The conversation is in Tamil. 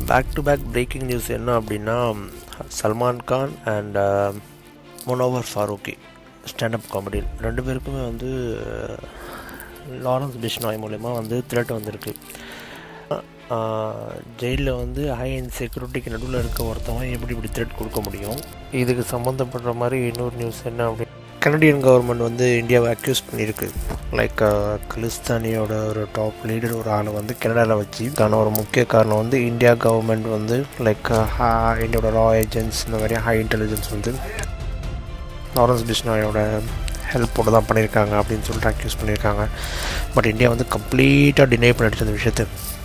back to back breaking news என்ன அப்படின்னா Salman Khan and Munawar Faruqui standup comedy ரெண்டு பேருக்குமே வந்து லாரன்ஸ் பிஷ்னாய் மூலயமா வந்து த்ரெட் வந்திருக்கு ஜெயிலில் வந்து ஹை அண்ட் செக்யூரிட்டிக்கு நடுவில் இருக்க ஒருத்தவன் எப்படி இப்படி த்ரெட் கொடுக்க முடியும் இதுக்கு சம்மந்தப்படுற மாதிரி இன்னொரு நியூஸ் என்ன அப்படி கனடியன் கவர்மெண்ட் வந்து இந்தியாவை அக்யூஸ் பண்ணியிருக்கு லைக் கலிஸ்தானியோட ஒரு டாப் லீடர் ஒரு ஆளை வந்து கனடாவில் வச்சு கான ஒரு முக்கிய காரணம் வந்து இந்தியா கவர்மெண்ட் வந்து லைக் இந்தியாவோட ரா ஏஜென்ட்ஸ் இந்த மாதிரி ஹை இன்டெலிஜென்ஸ் வந்து லாரன்ஸ் பிஷ்னாயோட ஹெல்ப்போடு தான் பண்ணியிருக்காங்க அப்படின்னு சொல்லிட்டு அக்யூஸ் பண்ணியிருக்காங்க பட் இந்தியா வந்து கம்ப்ளீட்டாக டினை பண்ணிடுச்சு அந்த விஷயத்தை